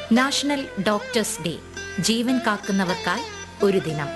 national doctors day ജീവൻ കാക്കുന്നവർക്കായി ഒരു ദിനം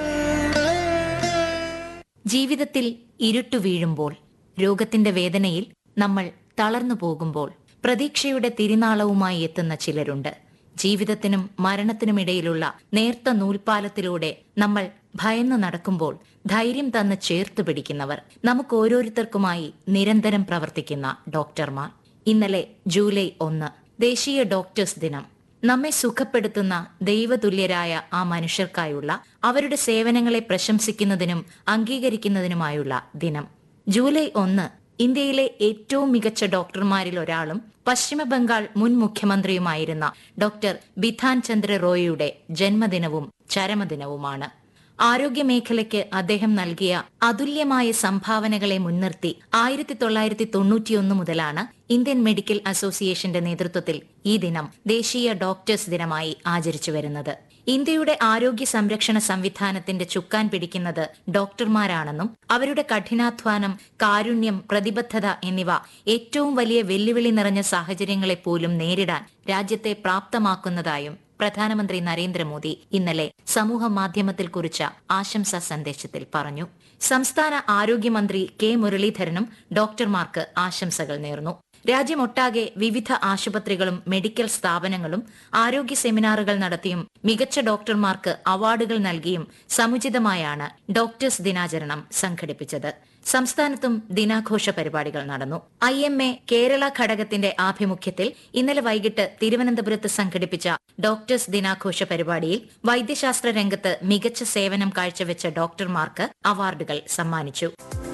ജീവിതത്തിൽ ഇരുട്ടു വീഴുമ്പോൾ രോഗത്തിന്റെ വേദനയിൽ നമ്മൾ തളർന്നു പോകുമ്പോൾ പ്രതീക്ഷയുടെ തിരിനാളവുമായി എത്തുന്ന ചിലരുണ്ട് ജീവിതത്തിനും മരണത്തിനുമിടയിലുള്ള നേർത്ത നൂൽപാലത്തിലൂടെ നമ്മൾ ഭയന്നു നടക്കുമ്പോൾ ധൈര്യം തന്ന് ചേർത്ത് പിടിക്കുന്നവർ നമുക്ക് ഓരോരുത്തർക്കുമായി നിരന്തരം പ്രവർത്തിക്കുന്ന ഡോക്ടർമാർ ഇന്നലെ ജൂലൈ ഒന്ന് ദേശീയ ഡോക്ടേഴ്സ് ദിനം നമ്മെ സുഖപ്പെടുത്തുന്ന ദൈവതുല്യരായ ആ മനുഷ്യർക്കായുള്ള അവരുടെ സേവനങ്ങളെ പ്രശംസിക്കുന്നതിനും അംഗീകരിക്കുന്നതിനുമായുള്ള ദിനം ജൂലൈ ഒന്ന് ഇന്ത്യയിലെ ഏറ്റവും മികച്ച ഡോക്ടർമാരിൽ ഒരാളും പശ്ചിമ ബംഗാൾ മുൻ മുഖ്യമന്ത്രിയുമായിരുന്ന ഡോക്ടർ ബിധാൻ ചന്ദ്ര റോയിയുടെ ജന്മദിനവും ചരമദിനവുമാണ് ആരോഗ്യമേഖലയ്ക്ക് അദ്ദേഹം നൽകിയ അതുല്യമായ സംഭാവനകളെ മുൻനിർത്തി ആയിരത്തി തൊള്ളായിരത്തി തൊണ്ണൂറ്റിയൊന്ന് മുതലാണ് ഇന്ത്യൻ മെഡിക്കൽ അസോസിയേഷന്റെ നേതൃത്വത്തിൽ ഈ ദിനം ദേശീയ ഡോക്ടേഴ്സ് ദിനമായി ആചരിച്ചു വരുന്നത് ഇന്ത്യയുടെ ആരോഗ്യ സംരക്ഷണ സംവിധാനത്തിന്റെ ചുക്കാൻ പിടിക്കുന്നത് ഡോക്ടർമാരാണെന്നും അവരുടെ കഠിനാധ്വാനം കാരുണ്യം പ്രതിബദ്ധത എന്നിവ ഏറ്റവും വലിയ വെല്ലുവിളി നിറഞ്ഞ സാഹചര്യങ്ങളെ പോലും നേരിടാൻ രാജ്യത്തെ പ്രാപ്തമാക്കുന്നതായും പ്രധാനമന്ത്രി നരേന്ദ്രമോദി ഇന്നലെ സമൂഹ മാധ്യമത്തിൽ കുറിച്ച ആശംസാ സന്ദേശത്തിൽ പറഞ്ഞു സംസ്ഥാന ആരോഗ്യമന്ത്രി കെ മുരളീധരനും ഡോക്ടർമാർക്ക് ആശംസകൾ നേർന്നു രാജ്യമൊട്ടാകെ വിവിധ ആശുപത്രികളും മെഡിക്കൽ സ്ഥാപനങ്ങളും ആരോഗ്യ സെമിനാറുകൾ നടത്തിയും മികച്ച ഡോക്ടർമാർക്ക് അവാർഡുകൾ നൽകിയും സമുചിതമായാണ് ഡോക്ടേഴ്സ് ദിനാചരണം സംഘടിപ്പിച്ചത് സംസ്ഥാനത്തും ദിനാഘോഷ പരിപാടികൾ നടന്നു ഐ എം എ കേരള ഘടകത്തിന്റെ ആഭിമുഖ്യത്തിൽ ഇന്നലെ വൈകിട്ട് തിരുവനന്തപുരത്ത് സംഘടിപ്പിച്ച ഡോക്ടേഴ്സ് ദിനാഘോഷ പരിപാടിയിൽ വൈദ്യശാസ്ത്ര രംഗത്ത് മികച്ച സേവനം കാഴ്ചവെച്ച ഡോക്ടർമാർക്ക് അവാർഡുകൾ സമ്മാനിച്ചു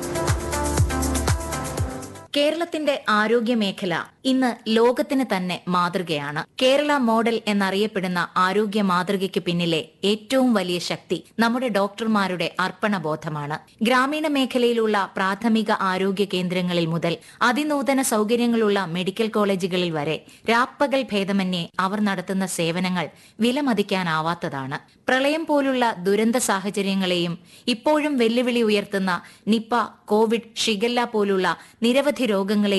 കേരളത്തിന്റെ ആരോഗ്യ മേഖല ഇന്ന് ലോകത്തിന് തന്നെ മാതൃകയാണ് കേരള മോഡൽ എന്നറിയപ്പെടുന്ന ആരോഗ്യ മാതൃകയ്ക്ക് പിന്നിലെ ഏറ്റവും വലിയ ശക്തി നമ്മുടെ ഡോക്ടർമാരുടെ അർപ്പണബോധമാണ് ഗ്രാമീണ മേഖലയിലുള്ള പ്രാഥമിക ആരോഗ്യ കേന്ദ്രങ്ങളിൽ മുതൽ അതിനൂതന സൗകര്യങ്ങളുള്ള മെഡിക്കൽ കോളേജുകളിൽ വരെ രാപ്പകൽ ഭേദമന്യേ അവർ നടത്തുന്ന സേവനങ്ങൾ വിലമതിക്കാനാവാത്തതാണ് പ്രളയം പോലുള്ള ദുരന്ത സാഹചര്യങ്ങളെയും ഇപ്പോഴും വെല്ലുവിളി ഉയർത്തുന്ന നിപ്പ കോവിഡ് ഷിഗല്ല പോലുള്ള നിരവധി രോഗങ്ങളെ